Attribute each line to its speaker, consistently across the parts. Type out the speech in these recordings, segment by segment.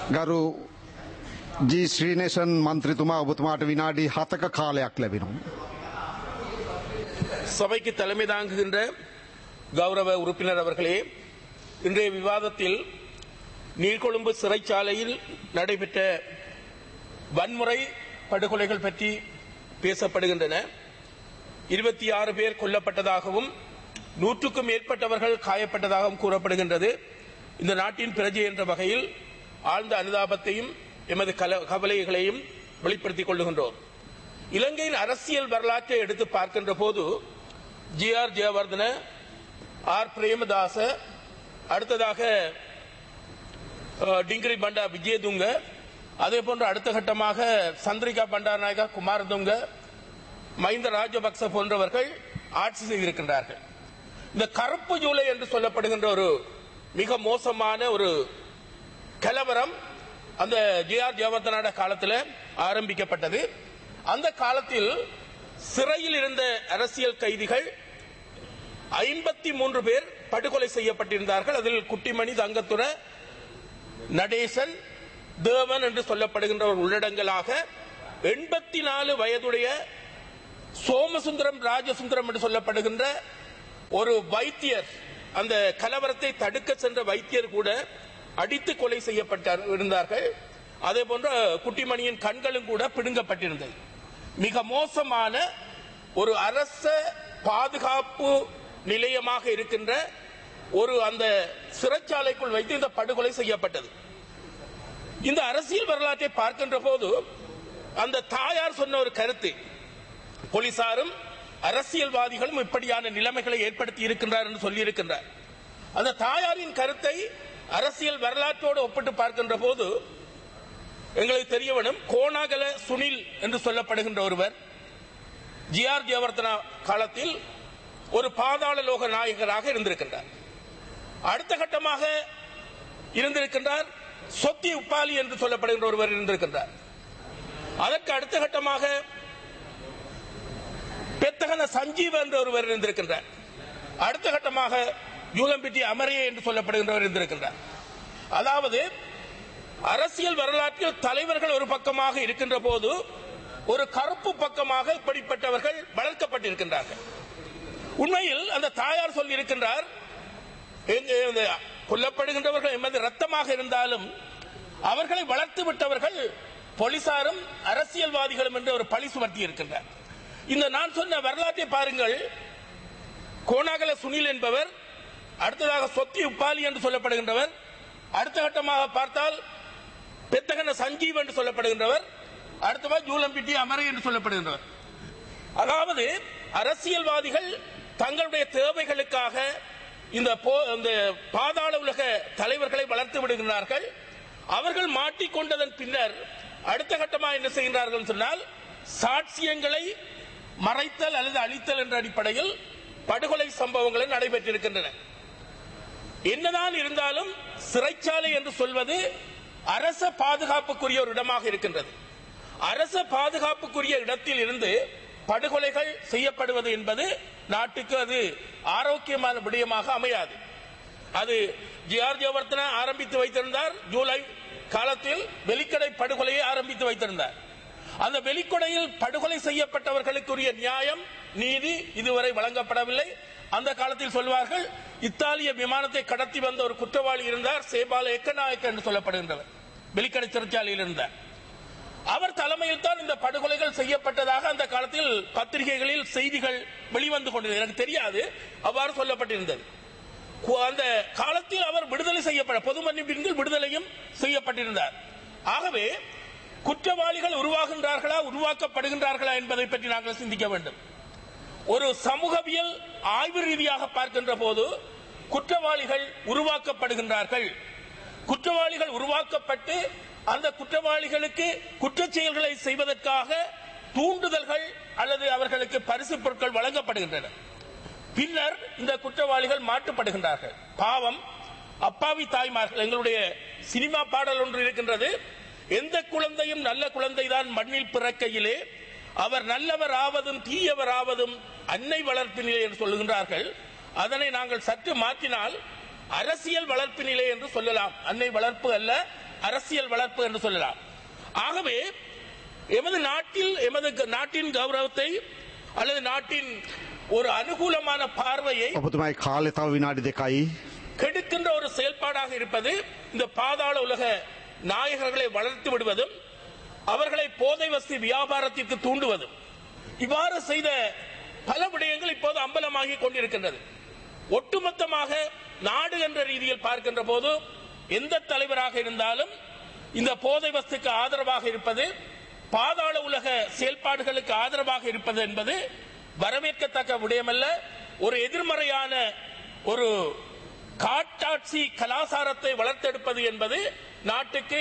Speaker 1: ගරු ජී ශ්‍රීනේෂන් මන්ත්‍රතුමා ඔබතුමාට විනාඩි හතක කාලයක් ලැබෙනවා.
Speaker 2: சபைக்கு தலைமை தாங்குகின்ற கௌரவ உறுப்பினர் அவர்களே இன்றைய விவாதத்தில் நீர்கொழும்பு சிறைச்சாலையில் நடைபெற்ற வன்முறை படுகொலைகள் பற்றி பேசப்படுகின்றன இருபத்தி ஆறு பேர் கொல்லப்பட்டதாகவும் நூற்றுக்கும் மேற்பட்டவர்கள் காயப்பட்டதாகவும் கூறப்படுகின்றது இந்த நாட்டின் பிரஜை என்ற வகையில் ஆழ்ந்த அனுதாபத்தையும் எமது கல- கவலைகளையும் வெளிப்படுத்திக் கொள்ளுகின்றோம் இலங்கையின் அரசியல் வரலாற்றை எடுத்து பார்க்கின்ற போது J R Jayewardene R Premadasa அடுத்ததாக அஹ், டிங்கிரி பண்டா விஜயதுங்க அதே போன்று அடுத்த கட்டமாக சந்திரிகா பண்டாரநாயகா குமாரதுங்க மஹிந்த ராஜபக்ச போன்றவர்கள் ஆட்சி செய்திருக்கின்றார்கள் இந்த கருப்பு ஜூலை என்று சொல்லப்படுகின்ற ஒரு மிக மோசமான ஒரு கலவரம் அந்த ஜே ஆர் ஜெயவர்தனோட காலத்தில் ஆரம்பிக்கப்பட்டது அந்த காலத்தில் சிறையில் இருந்த அரசியல் கைதிகள் ஐம்பத்தி மூன்று பேர் படுகொலை செய்யப்பட்டிருந்தார்கள் அதில் குட்டிமணி தங்கத்துற நடேசன் தேவன் என்று சொல்லப்படுகின்றவர் உள்ளடங்கலாக எண்பத்தி நாலு வயதுடைய சோமசுந்தரம் ராஜசுந்தரம் என்று சொல்லப்படுகின்ற ஒரு வைத்தியர் அந்த கலவரத்தை தடுக்க சென்ற வைத்தியர் கூட அடித்து கொலை செய்யப்பட்டார் இருந்தார்கள் அதே போன்ற குட்டிமணியின் கண்களும் கூட பிடுங்கப்பட்டிருந்தது மிக மோசமான ஒரு அரச பாதுகாப்பு நிலையமாக இருக்கின்ற ஒரு அந்த சிறைச்சாலைக்குள் வைத்து இந்த படுகொலை செய்யப்பட்டது இந்த அரசியல் வரலாற்றை பார்க்கின்ற போது அந்த தாயார் சொன்ன ஒரு கருத்து போலீசாரும் அரசியல்வாதிகளும் இப்படியான நிலைமைகளை ஏற்படுத்தி இருக்கின்றார் என்று சொல்லி இருக்கின்றார் அந்த தாயாரின் கருத்தை அரசியல் வரலாற்றோடு ஒப்பிட்டு பார்க்கின்ற போது எங்களுக்கு தெரிய வேணும் கோணாகல சுனில் என்று சொல்லப்படுகின்ற ஒருவர் ஜி ஆர் ஜெயவர்தனா காலத்தில் ஒரு பாதாள லோக நாயகராக இருந்திருக்கின்றார் அடுத்த கட்டமாக இருந்திருக்கின்றார் சொத்தி உப்பாலி என்று சொல்லப்படுகின்ற ஒருவர் இருந்திருக்கின்றார் அதற்கு அடுத்த கட்டமாக பெத்தகன சஞ்சீவ என்ற ஒருவர் இருந்திருக்கின்றார் அடுத்த கட்டமாக யூலம்பிட்டி அமரையே என்று சொல்லப்படுகின்றவர் இருந்திருக்கின்றார் அதாவது அரசியல் வரலாற்றில் தலைவர்கள் ஒரு பக்கமாக இருக்கின்ற போது ஒரு கருப்பு பக்கமாக இப்படிப்பட்டவர்கள் வளர்க்கப்பட்டிருக்கின்றார்கள் உண்மையில் அந்த தாயார் சொல்லி இருக்கின்றார் எங்க- இந்த கொல்லப்படுகின்றவர்கள் எமது ரத்தமாக இருந்தாலும் அவர்களை வளர்த்து விட்டவர்கள் போலீசாரும் அரசியல்வாதிகளும் என்று ஒரு பழி சுமர்த்தி இருக்கின்றார் இந்த நான் சொன்ன வரலாற்றை பாருங்கள் கோணாகல சுனில் என்பவர் அடுத்ததாக சொத்தி உப்பாலி என்று சொல்லப்படுகின்றவர் அடுத்த கட்டமாக பார்த்தால் பெத்தகன சஞ்சீவ் என்று சொல்லப்படுகின்றவர் அடுத்தவா ஜூலம்பிட்டி அமரை என்று சொல்லப்படுகின்றவர் அதாவது அரசியல்வாதிகள் தங்களுடைய தேவைகளுக்காக இந்த போ- இந்த பாதாள உலக தலைவர்களை வளர்த்து விடுகிறார்கள் அவர்கள் மாட்டிக்கொண்டதன் பின்னர் அடுத்த கட்டமாக என்ன செய்கிறார்கள் என்று சொன்னால் சாட்சியங்களை மறைத்தல் அல்லது அழித்தல் என்ற அடிப்படையில் படுகொலை சம்பவங்கள் நடைபெற்றிருக்கின்றன என்னதான் இருந்தாலும் சிறைச்சாலை என்று சொல்வது அரச பாதுகாப்புக்குரிய ஒரு இடமாக இருக்கின்றது அரச பாதுகாப்புக்குரிய இடத்தில் இருந்து படுகொலைகள் செய்யப்படுவது என்பது நாட்டுக்கு அது ஆரோக்கியமான விடயமாக அமையாது அது ஜிஆர் ஜெயவர்தன ஆரம்பித்து வைத்திருந்தார் ஜூலை காலத்தில் வெலிக்கடை படுகொலையை ஆரம்பித்து வைத்திருந்தார் அந்த வெளிக்கொடையில் படுகொலை செய்யப்பட்டவர்களுக்குரிய நியாயம் நீதி இதுவரை வழங்கப்படவில்லை அந்த காலத்தில் சொல்வார்கள் இத்தாலிய விமானத்தை கடத்தி வந்த ஒரு குற்றவாளி இருந்தார் சேபால எக்கநாயக்க என்று சொல்லப்படுகின்றவர் வெளிக்கடை சிறைச்சாலையில் இருந்தார் அவர் தலைமையில் தான் இந்த படுகொலைகள் செய்யப்பட்டதாக அந்த காலத்தில் பத்திரிகைகளில் செய்திகள் வெளிவந்து கொண்டது எனக்கு தெரியாது அவ்வாறு சொல்லப்பட்டிருந்தது கு- அந்த காலத்தில் அவர் விடுதலை செய்யப்பட பொது மன்னிப்பின் கீழ் விடுதலையும் செய்யப்பட்டிருந்தார் ஆகவே குற்றவாளிகள் உருவாகின்றார்களா உருவாக்கப்படுகின்றார்களா என்பதை பற்றி நாங்கள் சிந்திக்க வேண்டும் ஒரு சமூகவியல் ஆய்வு ரீதியாக பார்க்கின்ற போது குற்றவாளிகள் உருவாக்கப்படுகின்றார்கள் குற்றவாளிகள் உருவாக்கப்பட்டு அந்த குற்றவாளிகளுக்கு குற்றச் செயல்களை செய்வதற்காக தூண்டுதல்கள் அல்லது அவர்களுக்கு பரிசு பொருட்கள் வழங்கப்படுகின்றன பின்னர் இந்த குற்றவாளிகள் மாட்டுப்படுகின்றார்கள் பாவம் அப்பாவி தாய்மார்கள் எங்களுடைய சினிமா பாடல் ஒன்று இருக்கின்றது எந்த குழந்தையும் நல்ல குழந்தைதான் மண்ணில் பிறக்கையிலே அவர் நல்லவர் ஆவதும் தீயவர் ஆவதும் அன்னை வளர்ப்பினிலே என்று சொல்லுகின்றார்கள் அதனை நாங்கள் சற்று மாற்றினால் அரசியல் வளர்ப்பு நிலை என்று சொல்லலாம் அன்னை வளர்ப்பு அல்ல அரசியல் வளர்ப்பு என்று சொல்லலாம் ஆகவே எமது நாட்டில் எமது க- நாட்டின் கௌரவத்தை அல்லது நாட்டின் ஒரு அனுகூலமான பார்வையை
Speaker 1: ඔබතුමයි කාලෙ තව විනාඩි දෙකයි.
Speaker 2: கெடுக்கின்ற ஒரு செயல்பாடாக இருப்பது இந்த பாதாள உலக நாயகர்களை வளர்த்து விடுவதும் அவர்களை போதை வஸ்து வியாபாரத்திற்கு தூண்டுவதும் இவ்வாறு செய்த பல விடயங்கள் இப்போது அம்பலமாகி கொண்டிருக்கின்றது ஒட்டுமொத்தமாக நாடு என்ற ரீதியில் பார்க்கின்ற போது எந்த தலைவராக இருந்தாலும் இந்த போதை வஸ்துக்கு ஆதரவாக இருப்பது பாதாள உலக செயல்பாடுகளுக்கு ஆதரவாக இருப்பது என்பது வரவேற்கத்தக்க விடயமல்ல ஒரு எதிர்மறையான ஒரு காட்டாட்சி கலாசாரத்தை வளர்த்தெடுப்பது என்பது நாட்டுக்கு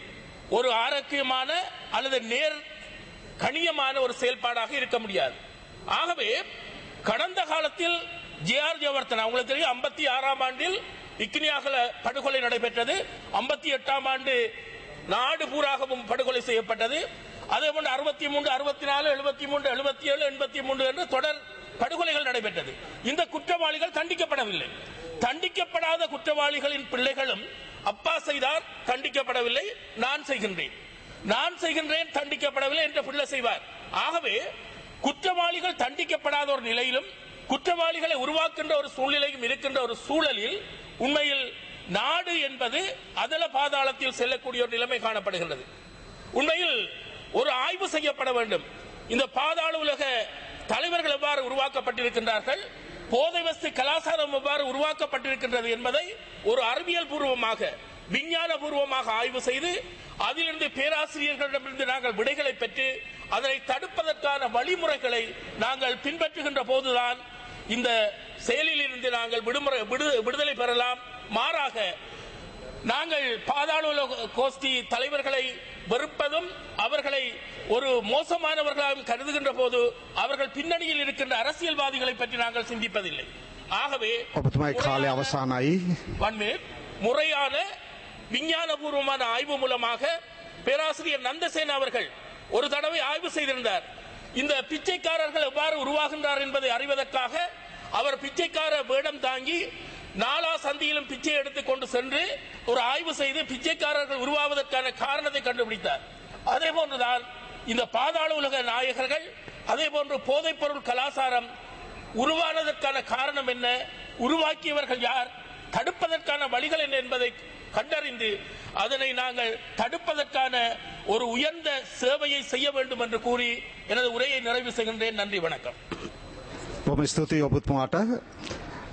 Speaker 2: ஒரு ஆரோக்கியமான அல்லது நேர் கணியமான ஒரு செயல்பாடாக இருக்க முடியாது ஆகவே கடந்த காலத்தில் ஜே ஆர் ஜெயவர்தன் அவங்களுக்கு தெரியும் ஐம்பத்தி ஆறாம் ஆண்டில் இக்னியாகல படுகொலை நடைபெற்றது ஐம்பத்தி எட்டாம் ஆண்டு நாடு பூராகவும் படுகொலை செய்யப்பட்டது அதே போன்று அறுபத்தி மூன்று அறுபத்தி நாலு எழுபத்தி மூன்று எழுபத்தி ஏழு எண்பத்தி மூன்று என்று தொடர் படுகொலைகள் நடைபெற்றது இந்த குற்றவாளிகள் தண்டிக்கப்படவில்லை தண்டிக்கப்படாத குற்றவாளிகளின் பிள்ளைகளும் அப்பா செய்தார் தண்டிக்கப்படவில்லை நான் செய்கின்றேன் நான் செய்கின்றேன் தண்டிக்கப்படவில்லை என்ற பிள்ளை செய்வார் ஆகவே குற்றவாளிகள் தண்டிக்கப்படாத ஒரு நிலையிலும் குற்றவாளிகளை உருவாக்கின்ற ஒரு சூழ்நிலையும் இருக்கின்ற ஒரு சூழலில் உண்மையில் நாடு என்பது அதல பாதாளத்தில் செல்லக்கூடிய ஒரு நிலைமை காணப்படுகின்றது உண்மையில் ஒரு ஆய்வு செய்யப்பட வேண்டும் இந்த பாதாள உலக தலைவர்கள் எவ்வாறு உருவாக்கப்பட்டிருக்கின்றார்கள் போதை வஸ்து கலாச்சாரம் எவ்வாறு உருவாக்கப்பட்டிருக்கின்றது என்பதை ஒரு அறிவியல் பூர்வமாக விஞ்ஞான பூர்வமாக ஆய்வு செய்து அதிலிருந்து பேராசிரியர்களிடமிருந்து நாங்கள் விடைகளை பெற்று அதனை தடுப்பதற்கான வழிமுறைகளை நாங்கள் பின்பற்றுகின்ற போதுதான் இந்த செயலில் இருந்து நாங்கள் விடுமுறை விடு- விடுதலை பெறலாம் மாறாக நாங்கள் பாதாள உலக கோஷ்டி தலைவர்களை வெறுப்பதும் அவர்களை ஒரு மோசமானவர்களாகவும் கருதுகின்ற போது அவர்கள் பின்னணியில் இருக்கின்ற அரசியல்வாதிகளை பற்றி நாங்கள் சிந்திப்பதில்லை ஆகவே
Speaker 1: ඔබතුමයි කාලය
Speaker 2: முறையான-
Speaker 1: අවසානයි.
Speaker 2: வன்மே முறையான விஞ்ஞானபூர்வமான ஆய்வு மூலமாக பேராசிரியர் நந்தசேன அவர்கள் ஒரு தடவை ஆய்வு செய்திருந்தார் இந்த பிச்சைக்காரர்கள் எவ்வாறு உருவாகின்றார் என்பதை அறிவதற்காக அவர் பிச்சைக்கார வேடம் தாங்கி நாலா சந்தியிலும் பிச்சை எடுத்துக் கொண்டு சென்று ஒரு ஆய்வு செய்து பிச்சைக்காரர்கள் உருவாவதற்கான காரணத்தை கண்டுபிடித்தார் அதே போன்றுதான் இந்த பாதாள உலக நாயகர்கள் அதே போன்று போதைப் பொருள் கலாச்சாரம் உருவானதற்கான காரணம் என்ன உருவாக்கியவர்கள் யார் தடுப்பதற்கான வழிகள் என்ன என்பதை கண்டறிந்து அதனை நாங்கள் தடுப்பதற்கான ஒரு உயர்ந்த சேவையை செய்ய வேண்டும் என்று கூறி எனது உரையை நிறைவு செய்கின்றேன் நன்றி வணக்கம்
Speaker 1: බොම ස්තුතියි ඔබතුමාට